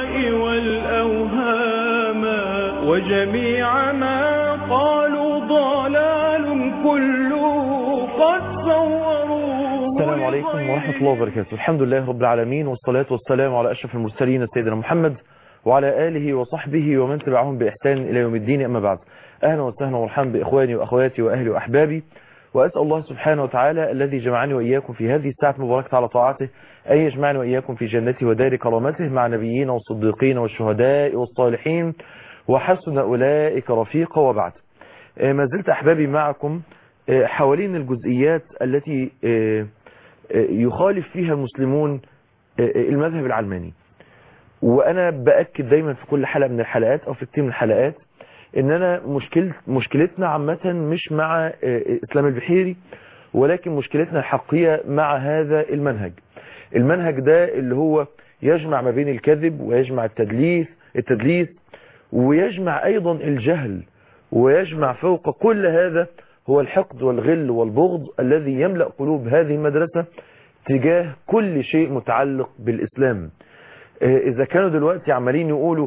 الأهواء والأوهام وجميع ما قالوا ضلال كله قد صوروا السلام عليكم ورحمة الله وبركاته الحمد لله رب العالمين والصلاة والسلام على أشرف المرسلين سيدنا محمد وعلى آله وصحبه ومن تبعهم بإحسان إلى يوم الدين أما بعد أهلا وسهلا ومرحبا بإخواني وأخواتي وأهلي وأحبابي وأسأل الله سبحانه وتعالى الذي جمعني وإياكم في هذه الساعة المباركة على طاعته أن يجمعني وإياكم في جنته ودار كرامته مع نبيين والصديقين والشهداء والصالحين وحسن أولئك رفيقا وبعد ما زلت أحبابي معكم حوالين الجزئيات التي يخالف فيها المسلمون المذهب العلماني وأنا بأكد دايما في كل حلقة من الحلقات أو في كتير من الحلقات ان انا مشكل مشكلتنا عامة مش مع اسلام البحيري ولكن مشكلتنا الحقيقية مع هذا المنهج المنهج ده اللي هو يجمع ما بين الكذب ويجمع التدليس التدليس ويجمع ايضا الجهل ويجمع فوق كل هذا هو الحقد والغل والبغض الذي يملأ قلوب هذه المدرسة تجاه كل شيء متعلق بالإسلام إذا كانوا دلوقتي عمالين يقولوا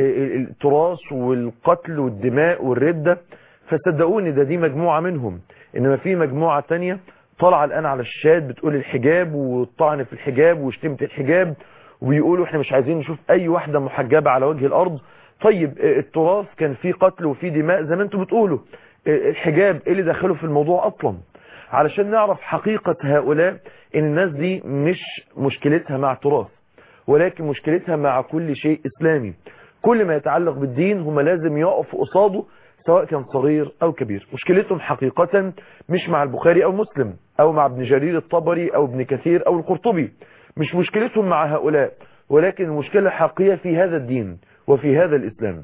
التراث والقتل والدماء والردة فصدقوني ده دي مجموعة منهم إنما في مجموعة تانية طالعة الآن على الشات بتقول الحجاب والطعن في الحجاب وشتمة الحجاب وبيقولوا احنا مش عايزين نشوف أي واحدة محجبة على وجه الأرض طيب التراث كان فيه قتل وفيه دماء زي ما انتم بتقولوا الحجاب ايه اللي دخله في الموضوع أصلا علشان نعرف حقيقة هؤلاء ان الناس دي مش مشكلتها مع التراث ولكن مشكلتها مع كل شيء إسلامي كل ما يتعلق بالدين هم لازم يقفوا قصاده سواء كان صغير أو كبير مشكلتهم حقيقة مش مع البخاري أو مسلم أو مع ابن جرير الطبري أو ابن كثير أو القرطبي مش مشكلتهم مع هؤلاء ولكن المشكلة الحقيقية في هذا الدين وفي هذا الإسلام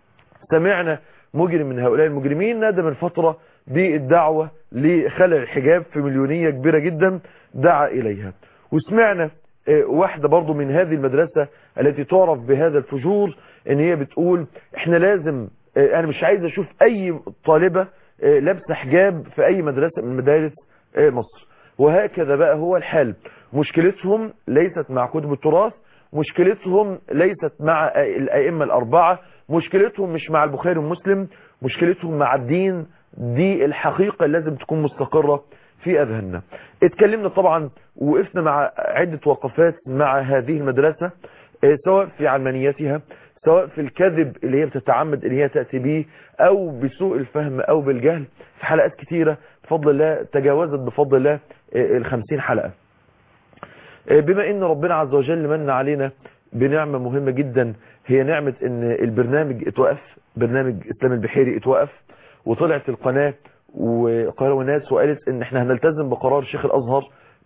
سمعنا مجرم من هؤلاء المجرمين نادى من فترة بالدعوة لخلع الحجاب في مليونية كبيرة جدا دعا إليها وسمعنا واحدة برضو من هذه المدرسة التي تعرف بهذا الفجور ان هي بتقول احنا لازم انا مش عايز اشوف اي طالبة لابسه حجاب في اي مدرسة من مدارس مصر وهكذا بقى هو الحال مشكلتهم ليست مع كتب التراث مشكلتهم ليست مع الائمة الاربعة مشكلتهم مش مع البخاري ومسلم مشكلتهم مع الدين دي الحقيقة لازم تكون مستقرة في أذهاننا اتكلمنا طبعا وقفنا مع عدة وقفات مع هذه المدرسة سواء في علمانيتها سواء في الكذب اللي هي بتتعمد اللي هي تأتي به أو بسوء الفهم أو بالجهل في حلقات كتيرة بفضل الله تجاوزت بفضل الله الخمسين حلقة بما ان ربنا عز وجل من علينا بنعمة مهمة جدا هي نعمة ان البرنامج اتوقف برنامج اسلام البحيري اتوقف وطلعت القناة وقالوا الناس وقالت ان احنا هنلتزم بقرار شيخ الازهر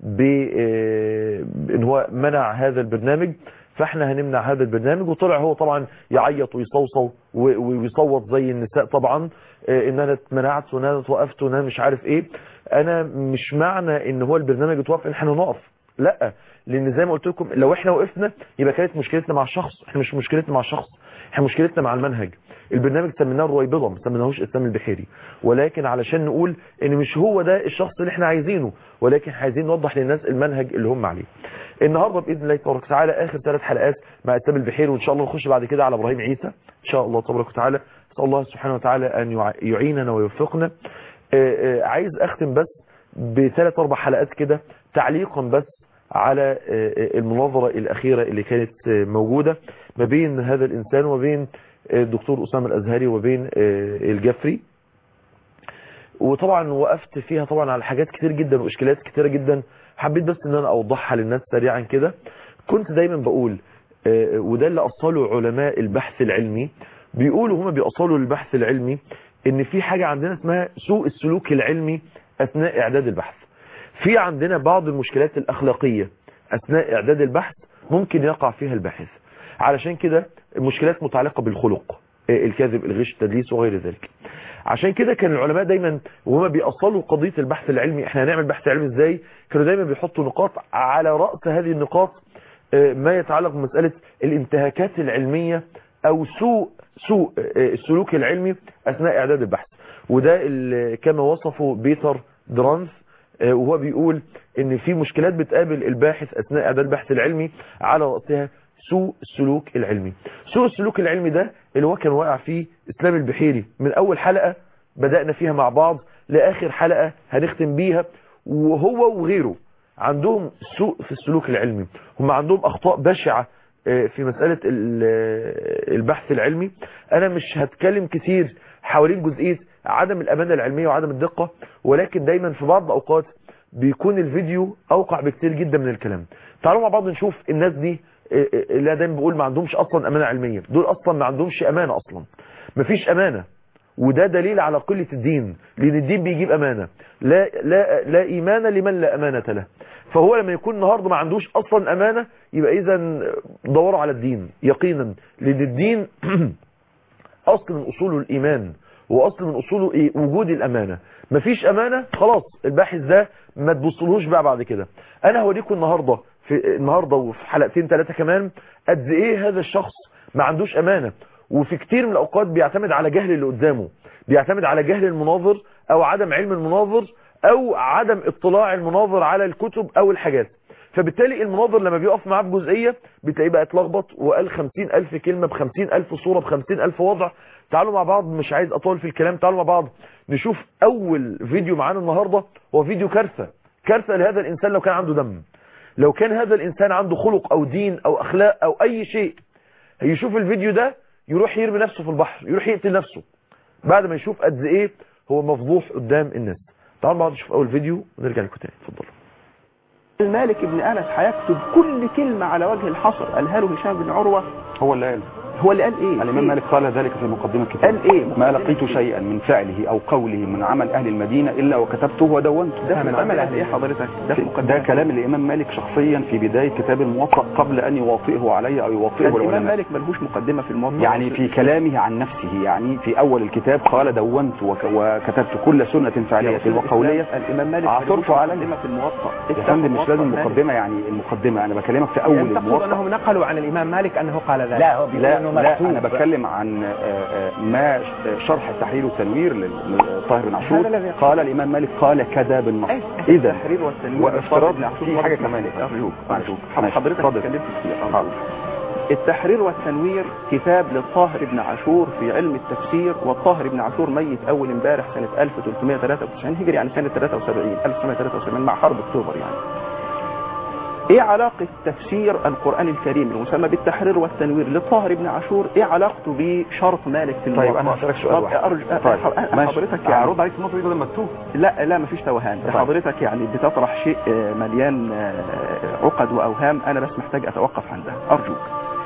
بان هو منع هذا البرنامج فاحنا هنمنع هذا البرنامج وطلع هو طبعا يعيط ويصوصو ويصوت زي النساء طبعا ان انا اتمنعت وان انا اتوقفت وان انا مش عارف ايه انا مش معنى ان هو البرنامج اتوقف ان احنا نقف لا لان زي ما قلت لكم لو احنا وقفنا يبقى كانت مشكلتنا مع الشخص احنا مش مشكلتنا مع الشخص احنا مشكلتنا مع المنهج البرنامج سميناه الرويبضة ما سميناهوش اسلام البحيري ولكن علشان نقول ان مش هو ده الشخص اللي احنا عايزينه ولكن عايزين نوضح للناس المنهج اللي هم عليه النهارده باذن الله تبارك وتعالى اخر ثلاث حلقات مع اسلام البحيري وان شاء الله نخش بعد كده على ابراهيم عيسى ان شاء الله تبارك وتعالى اسال الله سبحانه وتعالى ان يعيننا ويوفقنا عايز اختم بس بثلاث اربع حلقات كده تعليقا بس على المناظرة الأخيرة اللي كانت موجودة ما بين هذا الإنسان وبين الدكتور أسامة الأزهري وبين الجفري وطبعا وقفت فيها طبعا على حاجات كتير جدا وإشكالات كتيرة جدا حبيت بس ان انا اوضحها للناس سريعا كده كنت دايما بقول وده اللي أصله علماء البحث العلمي بيقولوا هما بيأصلوا البحث العلمي ان في حاجة عندنا اسمها سوء السلوك العلمي اثناء اعداد البحث في عندنا بعض المشكلات الأخلاقية أثناء إعداد البحث ممكن يقع فيها الباحث علشان كده المشكلات متعلقة بالخلق الكذب الغش التدليس وغير ذلك عشان كده كان العلماء دايما وهما بيأصلوا قضية البحث العلمي احنا هنعمل بحث علمي ازاي كانوا دايما بيحطوا نقاط على رأس هذه النقاط ما يتعلق بمسألة الانتهاكات العلمية او سوء سوء السلوك العلمي اثناء اعداد البحث وده كما وصفه بيتر درانث وهو بيقول ان في مشكلات بتقابل الباحث اثناء اعداد البحث العلمي على رأسها سوء السلوك العلمي سوء السلوك العلمي ده اللي هو كان واقع فيه اسلام البحيري من اول حلقة بدأنا فيها مع بعض لآخر حلقة هنختم بيها وهو وغيره عندهم سوء في السلوك العلمي هم عندهم اخطاء بشعة في مسألة البحث العلمي انا مش هتكلم كتير حوالين جزئية عدم الامانة العلمية وعدم الدقة ولكن دايما في بعض الاوقات بيكون الفيديو اوقع بكتير جدا من الكلام تعالوا مع بعض نشوف الناس دي اللي دايما بقول ما عندهمش اصلا امانة علمية دول اصلا ما عندهمش امانة اصلا مفيش امانة وده دليل على قلة الدين لان الدين بيجيب امانة لا, لا, لا ايمان لمن لا امانة له فهو لما يكون النهاردة ما عندوش اصلا امانة يبقى اذا دوروا على الدين يقينا لان الدين اصل من اصوله الايمان واصل من اصوله ايه وجود الامانة مفيش امانة خلاص الباحث ده ما تبصلهوش بقى بعد كده انا هوريكم النهاردة في النهاردة وفي حلقتين ثلاثة كمان قد ايه هذا الشخص ما عندوش امانة وفي كتير من الاوقات بيعتمد على جهل اللي قدامه بيعتمد على جهل المناظر او عدم علم المناظر او عدم اطلاع المناظر على الكتب او الحاجات فبالتالي المناظر لما بيقف معاه في جزئية بتلاقيه بقى اتلخبط وقال خمسين الف كلمة بخمسين الف صورة بخمسين الف وضع تعالوا مع بعض مش عايز اطول في الكلام تعالوا مع بعض نشوف اول فيديو معانا النهاردة هو فيديو كارثة كارثة لهذا الانسان لو كان عنده دم لو كان هذا الانسان عنده خلق او دين او اخلاق او اي شيء هيشوف الفيديو ده يروح يرمي نفسه في البحر يروح يقتل نفسه بعد ما يشوف قد ايه هو مفضوح قدام الناس تعالوا بعض نشوف اول فيديو ونرجع لكم تاني اتفضلوا المالك ابن انس هيكتب كل كلمة على وجه الحصر قالها له هشام بن عروة هو اللي قال هو اللي قال ايه الإمام إيه؟ مالك قال ذلك في مقدمة الكتاب قال ايه ما لقيت شيئا من فعله أو قوله من عمل أهل المدينة إلا وكتبته ودونته ده في مقدمة قد ايه حضرتك ده في ده مقدمة كلام الإمام مالك شخصيا في بداية كتاب الموطأ قبل أن يواطئه علي أو يواطئه الامام العلماء مالك ملهوش مقدمة في الموضوع يعني في كلامه عن نفسه يعني في أول الكتاب قال دونت وك- وكتبت كل سنة فعلية وقولية الامام مالك عثرت ملهوش عليه. مقدمة في الموطأ يا فندم مش لازم مقدمة يعني المقدمة أنا بكلمك في أول تقصد الموطأ انهم نقلوا عن الامام مالك انه قال ذلك لا هو بيقول لا انه لا مكتوب انا بتكلم عن آه، آه، ما ش- شرح التحرير والتنوير لطاهر بن عاشور هذا الذي- قال الامام مالك قال كذا بالنص اذا اذا التحرير والتنوير وافتراض بن عاشور في حاجه واضح. كمان يا فندم. أرجوك معلش. أرجوك ماشي. حضرتك اتفضل. اتكلمت كتير حاضر. أرجوك. التحرير والتنوير كتاب للطاهر بن عاشور في علم التفسير والطاهر بن عاشور ميت اول امبارح سنة 1393 هجري يعني سنة 73 1973 مع حرب اكتوبر يعني ايه علاقة تفسير القرآن الكريم المسمى بالتحرير والتنوير للطاهر بن عاشور ايه علاقته بشرط مالك في طيب الموضوع انا هسالك سؤال طب واحد أرجو طيب أ- ماشي. حضرتك يعني هرد عليك في النقطه دي بدل ما تتوه لا لا مفيش توهان طيب. حضرتك يعني بتطرح شيء آه، مليان آه، عقد واوهام انا بس محتاج اتوقف عندها ارجوك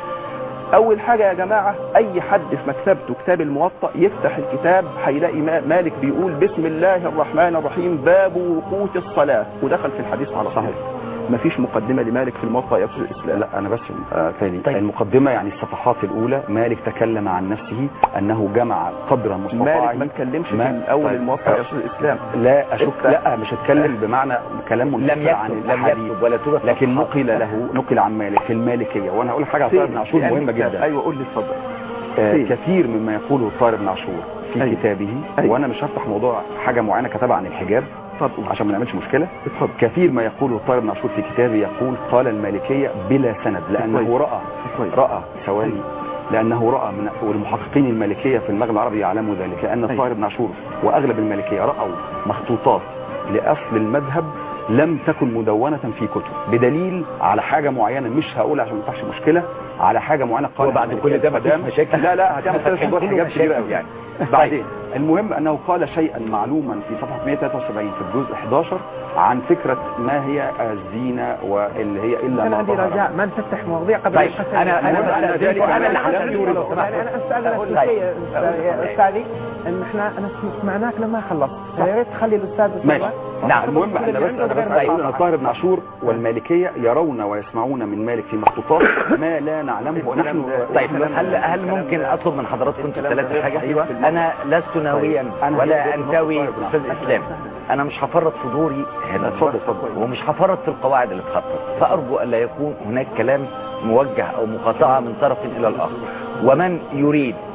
اول حاجة يا جماعة اي حد في مكتبته كتاب الموطأ يفتح الكتاب هيلاقي ما- مالك بيقول بسم الله الرحمن الرحيم باب وقوت الصلاة ودخل في الحديث على صحيح مفيش مقدمة لمالك في الموطأ يا استاذ الاسلام لا انا بس آه تاني طيب. المقدمه يعني الصفحات الاولى مالك تكلم عن نفسه انه جمع قدر مستطاع مالك ما اتكلمش ما- من اول طيب. الموطأ يا استاذ الاسلام لا اشك إنت- لا مش هتكلم بمعنى كلام لم منفصل عن يكتب لم الاحاديث يكتب ولا توجد لكن صفحات. نقل له نقل عن مالك في المالكيه وانا هقول حاجه على طاهر بن عاشور في أنهي مهمه كتاب؟ جدا ايوه قول لي اتفضل آه، فين؟ كثير مما يقوله طاهر بن عاشور في أيوة. كتابه أيوة. وانا مش هفتح موضوع حاجه معينه كتبها عن الحجاب اتفضل عشان ما نعملش مشكله اتفضل كثير ما يقوله طاهر بن عاشور في كتابه يقول قال المالكيه بلا سند لانه كويس. راى كويس. راى ثواني لانه راى من والمحققين المالكيه في المغرب العربي يعلموا ذلك لان أيوة. طاهر بن عاشور واغلب المالكيه راوا مخطوطات لاصل المذهب لم تكن مدونة في كتب بدليل على حاجة معينة مش هقول عشان ما يفتحش مشكلة على حاجة معينة قال وبعد كل ده مفيش القدام- مشاكل؟ لا لا هتعمل ثلاث شهور كله حاجات كبيرة مشاكل. قوي يعني بعدين المهم انه قال شيئا معلوما في صفحة 173 في الجزء 11 عن فكرة ما هي الزينة واللي هي الا انا ما عندي ظهر رجاء ما نفتح مواضيع قبل طيب، القسم. أنا- أنا- المهم أنا أستاذ- ذلك انا أنا اللي اللي حسن يريد. يقول يعني انا استاذن أقول في لك. شيء استاذي ان احنا انا سمعناك لما خلصت فيا ريت تخلي الاستاذ ماشي يتفضل. نعم. المهم انا بس انا بس اقول ان طاهر بن عاشور والمالكيه يرون ويسمعون من مالك في مخطوطات ما لا نعلمه ونحن طيب هل هل ممكن اطلب من حضراتكم انتوا الثلاثه حاجه انا لست ناويا أنا ولا هجيب انتوي النقطة. استاذ اسلام انا مش هفرط في دوري هنا اتفضل اتفضل ومش هفرط في القواعد اللي اتحطت فارجو الا يكون هناك كلام موجه او مقاطعه من طرف الى الاخر ومن يريد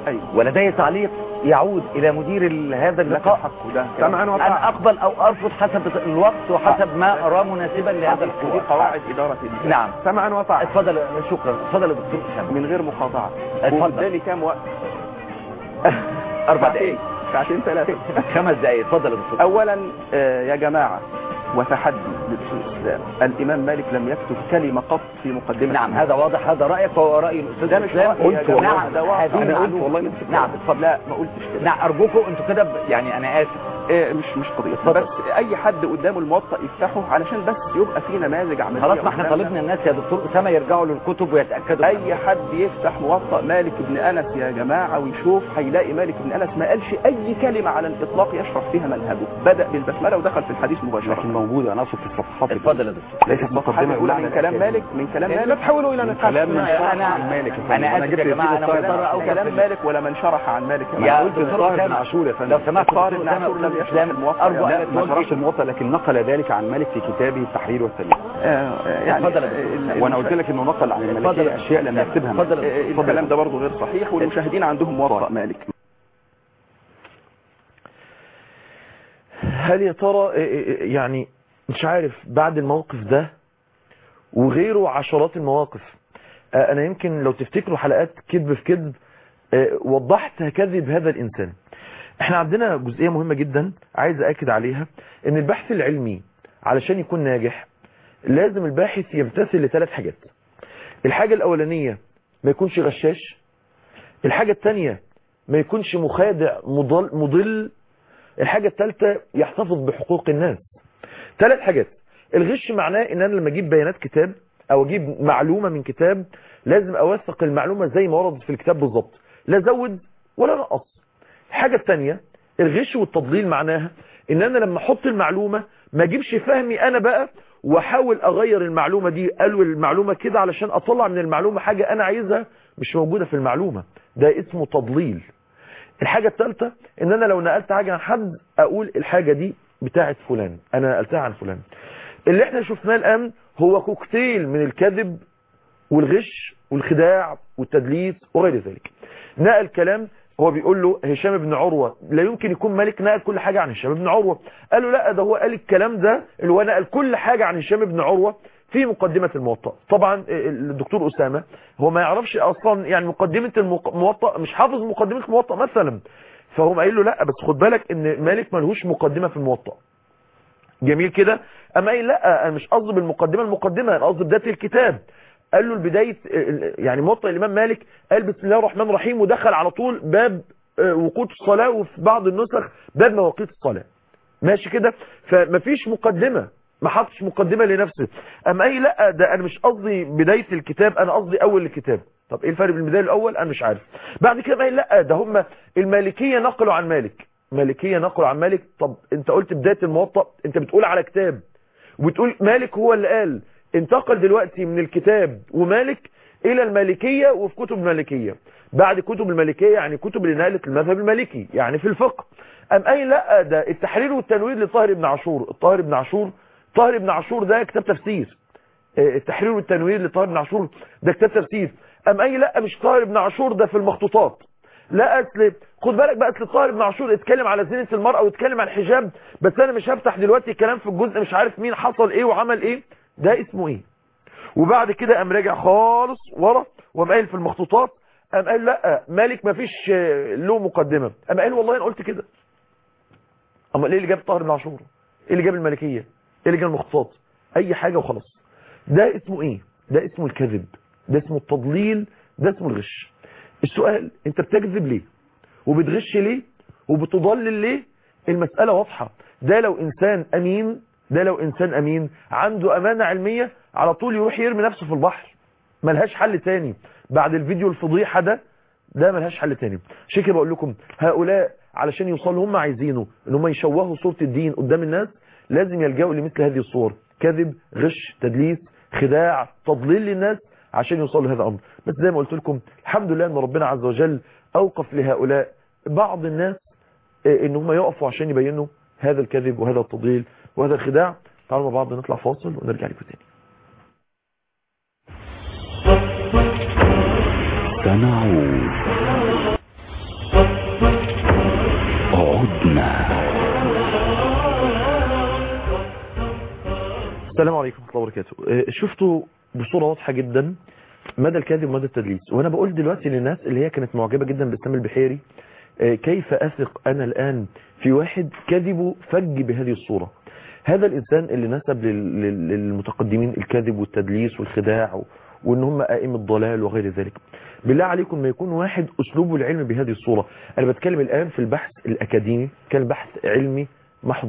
ايوه ولدي تعليق يعود الى مدير ال- هذا لك اللقاء الحق وده سمعا ان وطاعة اقبل او ارفض حسب الوقت وحسب ما اراه مناسبا لهذا دي الحوار قواعد اداره الدين نعم سمعا وطاعة اتفضل شكرا اتفضل يا دكتور اسامه من غير مقاطعه اتفضل. وقدامي كام وقت اربع دقائق ساعتين ثلاثه خمس دقائق اتفضل يا دكتور اولا آه، يا جماعه وتحدي لأصول الاسلام الامام مالك لم يكتب كلمه قط في مقدمه نعم هذا واضح هذا رايك وهو راي الاستاذ ده مش اسلام رأيي يا قلت جماعة، نعم ده واقع. هذه أنا قلت معلومة. والله نفس نعم الكلام. اتفضل لا ما قلتش كده نعم ارجوكم انتوا كده ب- يعني انا اسف إيه مش مش قضيه اتفضل. بس اي حد قدامه الموطأ يفتحه علشان بس يبقى في نماذج عمليه خلاص ما احنا قدامنا. طالبنا الناس يا دكتور اسامه يرجعوا للكتب ويتاكدوا اي حد يفتح موطأ مالك بن انس يا جماعه ويشوف هيلاقي مالك بن انس ما قالش اي كلمه على الاطلاق يشرح فيها منهجه بدا بالبسمله ودخل في الحديث مباشره لكن موجوده انا اقصد في الصفحات اتفضل يا دكتور ليست الصفحات الاولى من كلام مالك من كلام لا مالك تحولوا الى نقاش كلام من ثنائي. شرح أنا- عن مالك يا فندم. أنا آسف جبت يا جماعة، فيه أنا الطاهر مضطر او أوقف كلام ال- مالك ولا من شرح عن مالك يا يا جماعة. قلت دكتور الطاهر بن أسامة، عاشور يا فندم لو سمحت الطاهر دكتور بن اسامه عاشور لم أستاذ يشرح اسلام الموطأ ارجو يا ان ما توجه شرحش الموطأ لكن نقل ذلك عن مالك في كتابه التحرير والتنوير آه، آه، يعني اتفضل يا دكتور. ال- وانا المشا- قلت لك انه نقل عن اتفضل الملكيه يا اشياء لم دكتور. يكتبها مالك. اتفضل يا دكتور. آه، الكلام ده برضه غير صحيح والمشاهدين عندهم موطأ مالك هل يا ترى يعني مش عارف بعد الموقف ده وغيره عشرات المواقف آه، انا يمكن لو تفتكروا حلقات كذب في كذب آه، وضحت كذب هذا الانسان احنا عندنا جزئية مهمة جدا عايز اكد عليها ان البحث العلمي علشان يكون ناجح لازم الباحث يمتثل لثلاث حاجات الحاجة الاولانية ما يكونش غشاش الحاجة الثانية ما يكونش مخادع مضل, مضل الحاجة الثالثة يحتفظ بحقوق الناس ثلاث حاجات الغش معناه ان انا لما اجيب بيانات كتاب او اجيب معلومة من كتاب لازم اوثق المعلومة زي ما وردت في الكتاب بالظبط لا زود ولا نقص الحاجة الثانية الغش والتضليل معناها ان انا لما احط المعلومة ما اجيبش فهمي انا بقى واحاول اغير المعلومة دي قالوا المعلومة كده علشان اطلع من المعلومة حاجة انا عايزها مش موجودة في المعلومة ده اسمه تضليل الحاجة الثالثة ان انا لو نقلت حاجة عن حد اقول الحاجة دي بتاعت فلان انا نقلتها عن فلان اللي احنا شفناه الان هو كوكتيل من الكذب والغش والخداع والتدليس وغير ذلك نقل كلام هو بيقول له هشام بن عروة لا يمكن يكون مالك نقل كل حاجة عن هشام بن عروة قال له لا ده هو قال الكلام ده اللي هو نقل كل حاجة عن هشام بن عروة في مقدمة الموطأ طبعا الدكتور أسامة هو ما يعرفش أصلا يعني مقدمة الموطأ مش حافظ مقدمة الموطأ مثلا فهو قايل له لا بس خد بالك ان مالك ملهوش مقدمة في الموطأ جميل كده اما قايل لا انا مش قصدي بالمقدمة المقدمة انا قصدي بداية الكتاب قال له البداية يعني موطأ الإمام مالك قال بسم الله الرحمن الرحيم ودخل على طول باب وقوت الصلاة وفي بعض النسخ باب مواقيت الصلاة ماشي كده فمفيش مقدمة ما حطش مقدمة لنفسه اما اي لا ده انا مش قصدي بداية الكتاب انا قصدي اول الكتاب طب ايه الفرق بين البداية الاول انا مش عارف بعد كده قايل لا ده هم المالكية نقلوا عن مالك مالكية نقلوا عن مالك طب انت قلت بداية الموطأ انت بتقول على كتاب وبتقول مالك هو اللي قال انتقل دلوقتي من الكتاب ومالك الى المالكية وفي كتب المالكية بعد كتب المالكية يعني كتب اللي نقلت المذهب المالكي يعني في الفقه ام اي لا ده التحرير والتنوير لطاهر بن عاشور الطاهر بن عاشور طاهر بن عاشور ده كتاب تفسير التحرير والتنوير لطاهر بن عاشور ده كتاب تفسير ام اي لا مش طاهر بن عاشور ده في المخطوطات لا اصل خد بالك بقى اصل طاهر بن عاشور اتكلم على زينة المرأة واتكلم عن الحجاب بس انا مش هفتح دلوقتي كلام في الجزء مش عارف مين حصل ايه وعمل ايه ده اسمه ايه وبعد كده قام راجع خالص ورا وقام قايل في المخطوطات قام قال لا مالك ما فيش له مقدمة قام قال والله انا قلت كده اما ايه اللي جاب طاهر بن عاشور ايه اللي جاب الملكية ايه اللي جاب المخطوطات اي حاجة وخلاص ده اسمه ايه ده اسمه الكذب ده اسمه التضليل ده اسمه الغش السؤال انت بتكذب ليه وبتغش ليه وبتضلل ليه المسألة واضحة ده لو انسان امين ده لو انسان امين عنده امانة علمية على طول يروح يرمي نفسه في البحر ملهاش حل تاني بعد الفيديو الفضيحة ده ده ملهاش حل تاني عشان كده بقول لكم هؤلاء علشان يوصلوا هم عايزينه ان هم يشوهوا صورة الدين قدام الناس لازم يلجأوا لمثل هذه الصور كذب غش تدليس خداع تضليل للناس عشان يوصلوا هذا الامر بس زي ما قلت لكم الحمد لله ان ربنا عز وجل اوقف لهؤلاء بعض الناس ان هم يقفوا عشان يبينوا هذا الكذب وهذا التضليل وهذا الخداع تعالوا مع بعض نطلع فاصل ونرجع لكم تاني سنعود عدنا السلام عليكم ورحمة الله وبركاته آه، شفتوا بصورة واضحة جدا مدى الكذب ومدى التدليس وانا بقول دلوقتي للناس اللي هي كانت معجبة جدا باسلام البحيري آه، كيف اثق انا الان في واحد كذبه فج بهذه الصورة هذا الانسان اللي نسب لل- لل- للمتقدمين الكذب والتدليس والخداع و- وان هم ائمه ضلال وغير ذلك بالله عليكم ما يكون واحد اسلوبه العلم بهذه الصورة انا بتكلم الان في البحث الاكاديمي كان بحث علمي محض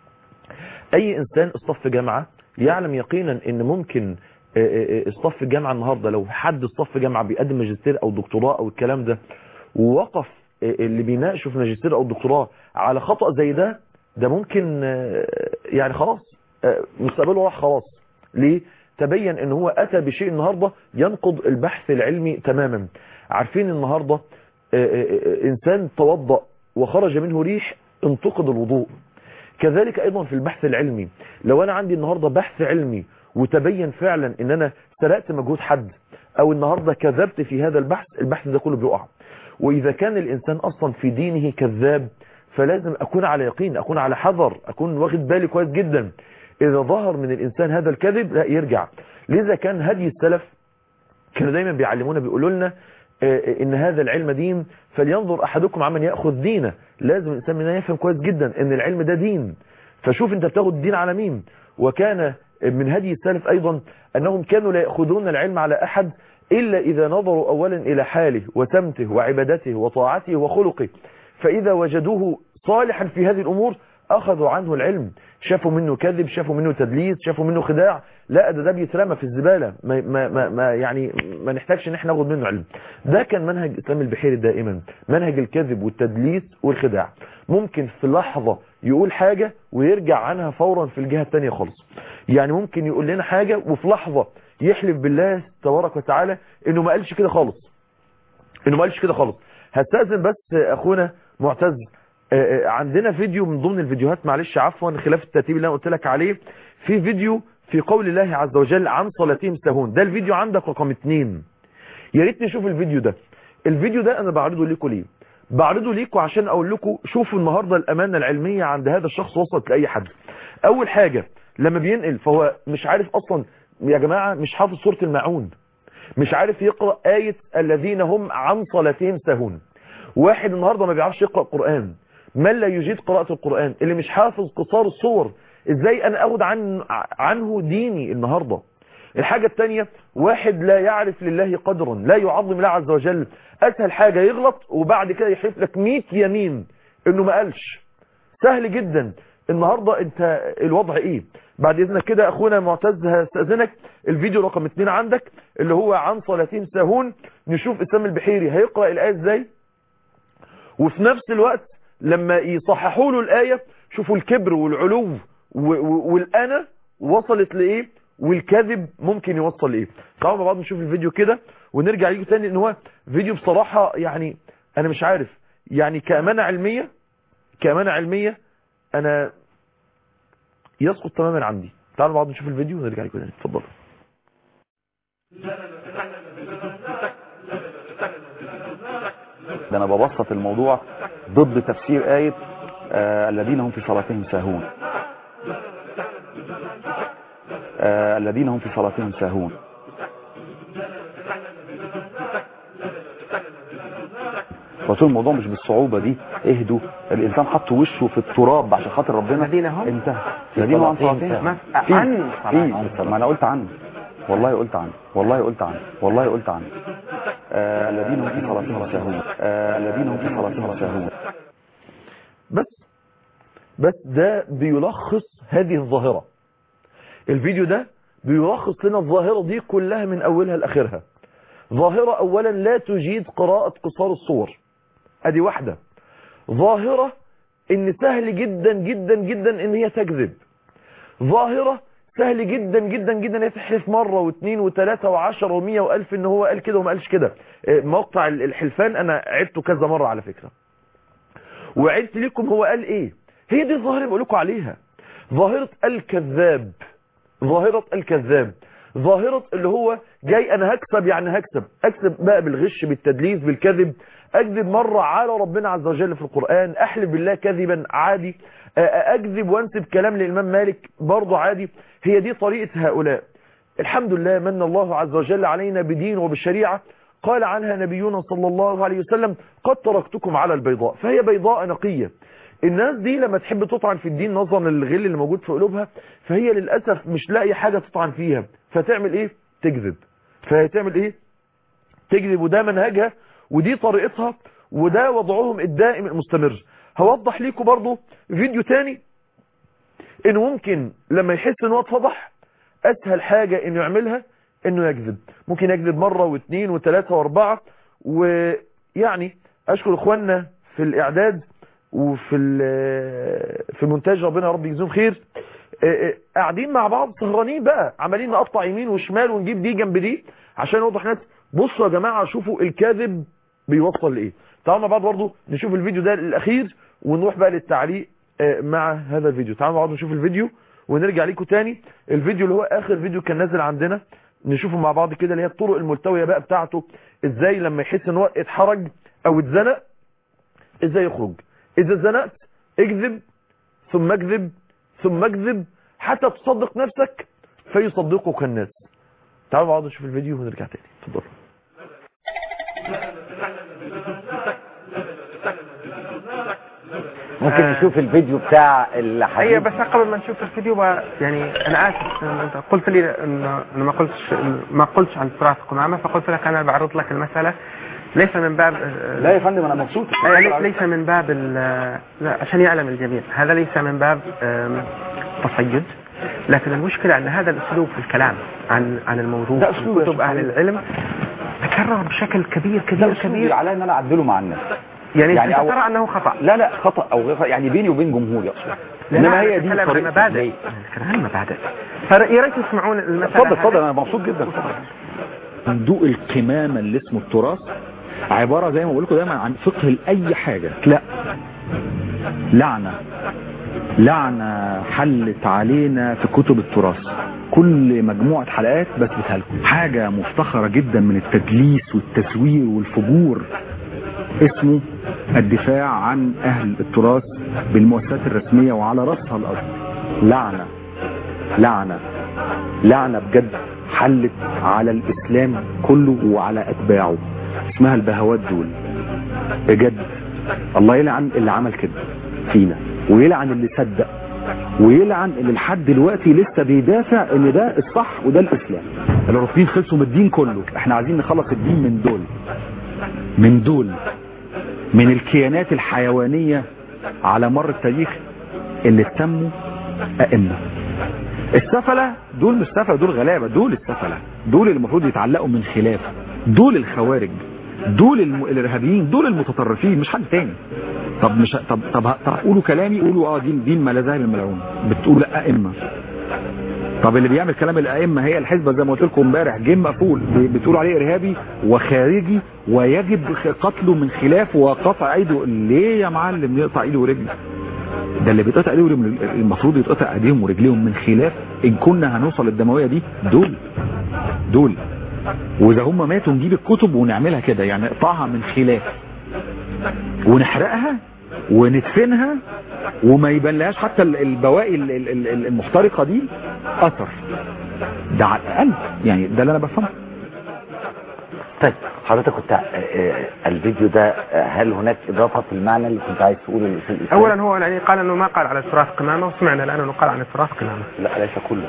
اي انسان اصطف جامعة يعلم يقينا ان ممكن آه، آه، آه، اصطف الجامعة النهاردة لو حد اصطف جامعة بيقدم ماجستير او دكتوراه او الكلام ده ووقف آه، اللي بيناقشوا في ماجستير او دكتوراه على خطأ زي ده ده ممكن آه، يعني خلاص آه، مستقبله راح خلاص ليه تبين ان هو اتى بشيء النهاردة ينقض البحث العلمي تماما عارفين النهاردة آه، آه، آه، انسان توضأ وخرج منه ريح انتقد الوضوء كذلك ايضا في البحث العلمي لو انا عندي النهاردة بحث علمي وتبين فعلا ان انا سرقت مجهود حد او النهاردة كذبت في هذا البحث البحث ده كله بيقع واذا كان الانسان اصلا في دينه كذاب فلازم اكون على يقين اكون على حذر اكون واخد بالي كويس جدا اذا ظهر من الانسان هذا الكذب لا يرجع لذا كان هدي السلف كانوا دايما بيعلمونا بيقولوا لنا آه، ان هذا العلم دين فلينظر احدكم عمن ياخذ دينه لازم الانسان مننا يفهم كويس جدا ان العلم ده دين فشوف انت بتاخد الدين على مين وكان من هدي السلف ايضا انهم كانوا لا ياخذون العلم على احد الا اذا نظروا اولا الى حاله وسمته وعبادته وطاعته وخلقه فاذا وجدوه صالحا في هذه الامور اخذوا عنه العلم شافوا منه كذب شافوا منه تدليس شافوا منه خداع لا ده ده بيترمى في الزبالة ما, ما, ما, ما يعني ما نحتاجش ان احنا ناخد منه علم ده كان منهج اسلام البحيري دائما منهج الكذب والتدليس والخداع ممكن في لحظة يقول حاجة ويرجع عنها فورا في الجهة التانية خالص يعني ممكن يقول لنا حاجة وفي لحظة يحلف بالله تبارك وتعالى انه ما قالش كده خالص انه ما قالش كده خالص هستأذن بس اخونا معتز آه، آه، عندنا فيديو من ضمن الفيديوهات معلش عفوا خلاف الترتيب اللي انا قلت لك عليه في فيديو في قول الله عز وجل عن صلاتهم سهون ده الفيديو عندك رقم اتنين يا ريت نشوف الفيديو ده الفيديو ده انا بعرضه ليكم ليه بعرضه ليكم عشان اقول لكم شوفوا النهارده الامانه العلميه عند هذا الشخص وصلت لاي حد اول حاجه لما بينقل فهو مش عارف اصلا يا جماعه مش حافظ سوره الماعون مش عارف يقرا ايه الذين هم عن صلاتهم سهون واحد النهارده ما بيعرفش يقرا قران من لا يجيد قراءه القران اللي مش حافظ قصار الصور ازاي انا اخد عن عنه ديني النهارده الحاجة التانية واحد لا يعرف لله قدرا لا يعظم الله عز وجل اسهل حاجة يغلط وبعد كده يحلف لك 100 يمين انه ما قالش سهل جدا النهاردة انت الوضع ايه بعد اذنك كده اخونا معتز هستأذنك الفيديو رقم اتنين عندك اللي هو عن صلاتين ساهون نشوف اسلام البحيري هيقرأ الآية ازاي وفي نفس الوقت لما يصححوا له الآية شوفوا الكبر والعلو و- و- والأنا وصلت لإيه والكذب ممكن يوصل لإيه تعالوا مع بعض نشوف الفيديو كده ونرجع ليه تاني ان هو فيديو بصراحة يعني انا مش عارف يعني كأمانة علمية كأمانة علمية انا يسقط تماما عندي تعالوا مع بعض نشوف الفيديو ونرجع لكم تاني اتفضلوا ده انا ببسط الموضوع ضد تفسير آية آه الذين هم في صلاتهم ساهون آه الذين هم في صلاتهم ساهون رسول الموضوع مش بالصعوبة دي اهدوا الانسان حط وشه في التراب عشان خاطر ربنا الذين هم انتهى الذين هم عن صلاتهم صلاتهم ساهون. في عن صلاتهم في ما انا قلت عنه والله قلت عنه والله قلت عنه والله قلت عنه آه الذين هم في صلاتهم ساهون آه الذين هم في صلاتهم ساهون بس بس ده بيلخص هذه الظاهرة الفيديو ده بيلخص لنا الظاهرة دي كلها من أولها لآخرها ظاهرة أولا لا تجيد قراءة قصار الصور أدي واحدة ظاهرة إن سهل جدا جدا جدا إن هي تكذب ظاهرة سهل جدا جدا جدا ان هي تحلف مرة واثنين وثلاثة وعشرة ومية والف ان هو قال كده وما قالش كده آه، موقع الحلفان انا عدته كذا مرة على فكرة وعدت لكم هو قال ايه هي دي الظاهرة اللي بقول لكم عليها ظاهرة الكذاب ظاهرة الكذاب ظاهرة اللي هو جاي انا هكسب يعني هكسب اكسب بقى بالغش بالتدليس بالكذب اكذب مرة على ربنا عز وجل في القرآن احلف بالله كذبا عادي اكذب وانسب كلام للامام مالك برضه عادي هي دي طريقة هؤلاء الحمد لله من الله عز وجل علينا بدين وبالشريعة قال عنها نبينا صلى الله عليه وسلم قد تركتكم على البيضاء فهي بيضاء نقية الناس دي لما تحب تطعن في الدين نظرا للغل اللي موجود في قلوبها فهي للأسف مش لاقي حاجة تطعن فيها فتعمل ايه تكذب فهي تعمل ايه تكذب وده منهجها ودي طريقتها وده وضعهم الدائم المستمر هوضح ليكم برضو فيديو تاني انه ممكن لما يحس ان هو اتفضح اسهل حاجة انه يعملها انه يكذب ممكن يكذب مرة واثنين وثلاثة واربعة ويعني اشكر اخواننا في الاعداد وفي في المونتاج ربنا يا رب يجزيهم خير قاعدين مع بعض سهرانين بقى عمالين نقطع يمين وشمال ونجيب دي جنب دي عشان نوضح ناس بصوا يا جماعة شوفوا الكاذب بيوصل لايه تعالوا مع بعض برضه نشوف الفيديو ده الاخير ونروح بقى للتعليق مع هذا الفيديو تعالوا مع بعض نشوف الفيديو ونرجع ليكم تاني الفيديو اللي هو اخر فيديو كان نازل عندنا نشوفه مع بعض كده اللي هي الطرق الملتوية بقى بتاعته ازاي لما يحس ان هو اتحرج او اتزنق ازاي يخرج اذا اتزنقت اكذب ثم اكذب ثم اكذب حتى تصدق نفسك فيصدقك الناس تعالوا مع بعض نشوف الفيديو ونرجع تاني اتفضلوا ممكن نشوف الفيديو بتاع الحديث هي بس قبل ما نشوف الفيديو بقى يعني انا اسف إن انت قلت لي ان انا ما قلتش ما قلتش عن تراث قمامه فقلت لك انا بعرض لك المساله ليس من باب لا يا فندم انا مبسوط لا لي- ليس من باب ال- لا عشان يعلم الجميع هذا ليس من باب آم، تصيد لكن المشكلة أن هذا الأسلوب في الكلام عن عن الموضوع ده في أسلوب يا كتب شيخ أهل حبيبي. العلم تكرر بشكل كبير ده كبير اسلوبي كبير عليا ان انا اعدله مع الناس يعني, يعني أنت أو- ترى أنه خطأ لا لا خطا او غير خطأ، يعني بيني وبين جمهوري اقصد لا، انما لا، هي أنا دي أتكلم عن طريقه مبادئ إزاي. أتكلم عن مبادئ فيا ريت تسمعون المسألة اتفضل هذه. اتفضل انا مبسوط جدا صندوق القمامة اللي اسمه التراث عبارة زي ما بقول لكم دايما عن فقه لأي حاجة لا لعنة لعنة حلت علينا في كتب التراث كل مجموعة حلقات بثبتها لكم حاجة مفتخرة جدا من التدليس والتزوير والفجور اسمه الدفاع عن أهل التراث بالمؤسسات الرسمية وعلى رأسها الأرض لعنة لعنة لعنة بجد حلت على الإسلام كله وعلى أتباعه اسمها البهوات دول بجد الله يلعن اللي عمل كده فينا ويلعن اللي صدق ويلعن اللي لحد دلوقتي لسه بيدافع ان ده الصح وده الاسلام الرافضين خلصوا من الدين كله احنا عايزين نخلص الدين من دول من دول من الكيانات الحيوانية على مر التاريخ اللي سموا ائمه السفلة دول مش سفلة دول غلابة دول السفلة دول اللي المفروض يتعلقوا من خلاف دول الخوارج دول الم... الارهابيين دول المتطرفين مش حد تاني طب مش طب طب, ه- طب قولوا كلامي قولوا اه دين دين ما لا زال الملعون بتقول لا ائمه طب اللي بيعمل كلام الائمه هي الحزبه زي ما قلت لكم امبارح جيم مقفول ب- بتقول عليه ارهابي وخارجي ويجب خ- قتله من خلاف وقطع ايده ليه يا معلم يقطع ايده ورجله ده اللي بيتقطع ايديهم المفروض يتقطع ايديهم ورجليهم من خلاف ان كنا هنوصل للدمويه دي دول دول واذا هم ماتوا نجيب الكتب ونعملها كده يعني نقطعها من خلاف ونحرقها وندفنها وما يبانلهاش حتى ال- البواقي ال- ال- ال- المحترقه دي اثر ده على الاقل يعني ده اللي انا بفهمه طيب حضرتك كنت آه، آه، الفيديو ده آه، هل هناك اضافه في المعنى اللي كنت عايز تقوله للاستاذ إسلام؟ اولا هو يعني قال انه ما قال على التراث قمامه وسمعنا الان انه قال عن التراث قمامه لا ليس كله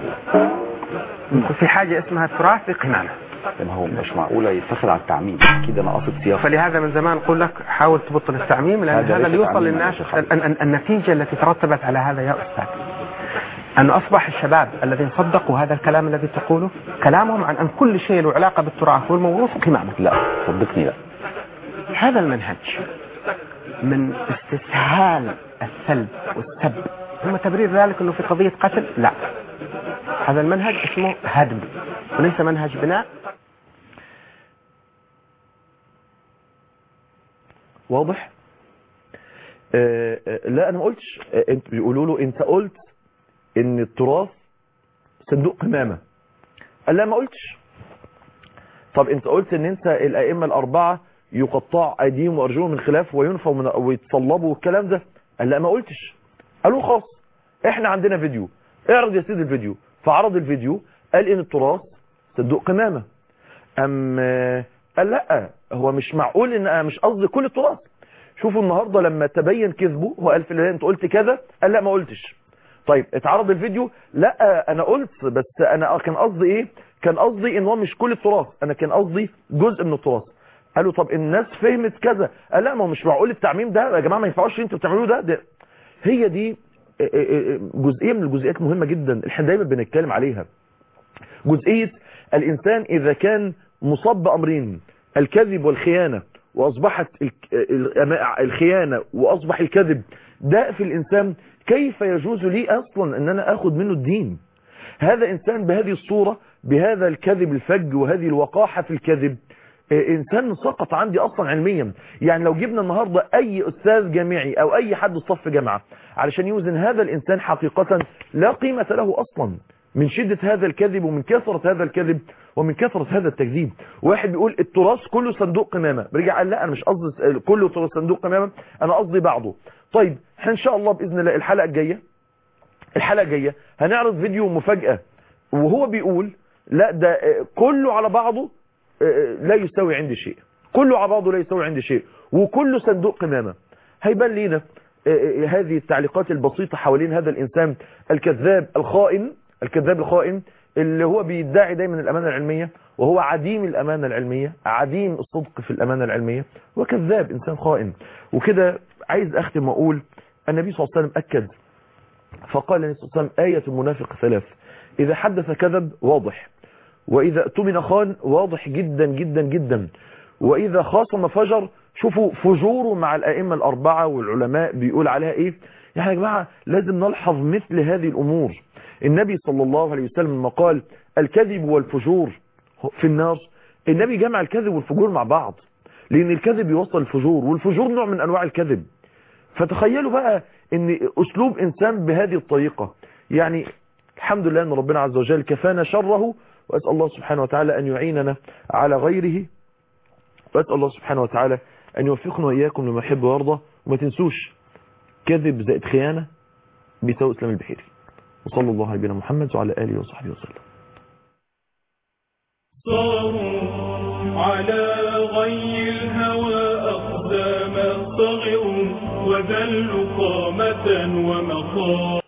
في حاجه اسمها التراث بقمامه ما هو مش معقوله يتخذ على التعميم اكيد انا قاصد سياق فلهذا من زمان نقول لك حاول تبطل التعميم لان هذا هذا اللي ليس يوصل تعميم للناس يا شيخ. ال- ال- النتيجه التي ترتبت على هذا يا استاذ أن أصبح الشباب الذين صدقوا هذا الكلام الذي تقوله كلامهم عن أن كل شيء له علاقة بالتراث والموروث قمامة لا صدقني لا هذا المنهج من استسهال السلب والسب ثم تبرير ذلك أنه في قضية قتل لا هذا المنهج اسمه هدم وليس منهج بناء واضح آه، آه، لا انا ما قلتش آه، انت بيقولوا له انت قلت ان التراث صندوق قمامه قال لا ما قلتش طب انت قلت ان انت الائمه الاربعه يقطع ايديهم وارجلهم من خلاف وينفوا من ويتصلبوا والكلام ده قال لا ما قلتش قالوا خلاص احنا عندنا فيديو اعرض يا سيدي الفيديو فعرض الفيديو قال ان التراث صندوق قمامه ام قال لا هو مش معقول ان انا مش قصدي كل التراث شوفوا النهارده لما تبين كذبه هو قال في البدايه انت قلت كذا قال لا ما قلتش طيب اتعرض الفيديو لا انا قلت بس انا كان قصدي ايه كان قصدي ان هو مش كل التراث انا كان قصدي جزء من التراث قالوا طب الناس فهمت كذا قال لا ما هو مش معقول التعميم ده يا جماعه ما ينفعوش اللي انتوا بتعملوه ده, ده هي دي جزئيه من الجزئيات مهمه جدا احنا دايما بنتكلم عليها جزئيه الانسان اذا كان مصاب بامرين الكذب والخيانه واصبحت الخيانه واصبح الكذب داء في الانسان كيف يجوز لي اصلا ان انا اخذ منه الدين هذا انسان بهذه الصوره بهذا الكذب الفج وهذه الوقاحه في الكذب انسان سقط عندي اصلا علميا يعني لو جبنا النهاردة اي استاذ جامعي او اي حد صف جامعة علشان يوزن هذا الانسان حقيقة لا قيمة له اصلا من شدة هذا الكذب ومن كثرة هذا الكذب ومن كثرة هذا التكذيب واحد بيقول التراث كله صندوق قمامة برجع قال لا انا مش قصدي كله تراث صندوق قمامة انا قصدي بعضه طيب ان شاء الله باذن الله الحلقة الجاية الحلقة الجاية هنعرض فيديو مفاجأة وهو بيقول لا ده كله على بعضه لا يستوي عندي شيء كله على بعضه لا يستوي عندي شيء وكله صندوق قمامة هيبان لينا هذه التعليقات البسيطة حوالين هذا الإنسان الكذاب الخائن الكذاب الخائن اللي هو بيدعي دايما الأمانة العلمية وهو عديم الأمانة العلمية عديم الصدق في الأمانة العلمية وكذاب إنسان خائن وكده عايز أختم وأقول النبي صلى الله عليه وسلم أكد فقال النبي صلى الله عليه وسلم آية المنافق ثلاث إذا حدث كذب واضح وإذا اؤتمن خان واضح جدا جدا جدا وإذا خاصم فجر شوفوا فجوره مع الأئمة الأربعة والعلماء بيقول عليها إيه يعني يا جماعة لازم نلحظ مثل هذه الأمور النبي صلى الله عليه وسلم لما قال الكذب والفجور في النار النبي جمع الكذب والفجور مع بعض لأن الكذب يوصل الفجور والفجور نوع من أنواع الكذب فتخيلوا بقى ان أسلوب إنسان بهذه الطريقة يعني الحمد لله أن ربنا عز وجل كفانا شره وأسأل الله سبحانه وتعالى أن يعيننا على غيره وأسأل الله سبحانه وتعالى أن يوفقنا وإياكم لما يحب ويرضى وما تنسوش كذب زائد خيانة بيساوي إسلام البحيري وصلى الله على نبينا محمد وعلى آله وصحبه وسلم صاروا على غي الهوى أقدام صغروا وذلوا قامة ومقام